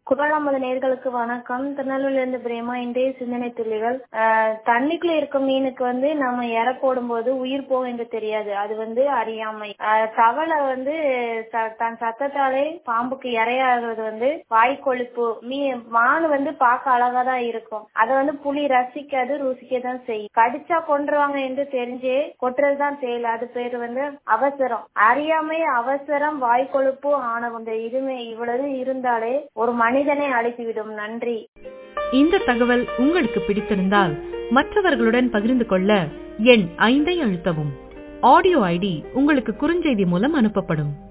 குரலாமது நேர்களுக்கு வணக்கம் திருநெல்வேலியிலிருந்து பிரேமா இன்றைய சிந்தனை துளிகள் ஆஹ் தண்ணிக்குள்ள இருக்கும் மீனுக்கு வந்து நம்ம எரை போடும்போது உயிர் போகும் என்று தெரியாது அது வந்து அறியாமை ஆஹ் தவளை வந்து ச- தன் சத்தத்தாலே பாம்புக்கு இரையாகிறது வந்து வாய்க்கொழுப்பு மீ மான் வந்து பார்க்க அழகா தான் இருக்கும் அதை வந்து புலி ரசிக்காது ருசிக்க தான் செய்யும் கடிச்சா கொன்றுவாங்க என்று தெரிஞ்சே கொட்டுறதுதான் செயல் அது பேரு வந்து அவசரம் அறியாமை அவசரம் வாய்க்கொழுப்பு ஆணவம் இந்த இருமை இவ்வளவு இருந்தாலே ஒரு மனிதனை அழைத்துவிடும் நன்றி இந்த தகவல் உங்களுக்கு பிடித்திருந்தால் மற்றவர்களுடன் பகிர்ந்து கொள்ள எண் ஐந்தை அழுத்தவும் ஆடியோ ஐடி உங்களுக்கு குறுஞ்செய்தி மூலம் அனுப்பப்படும்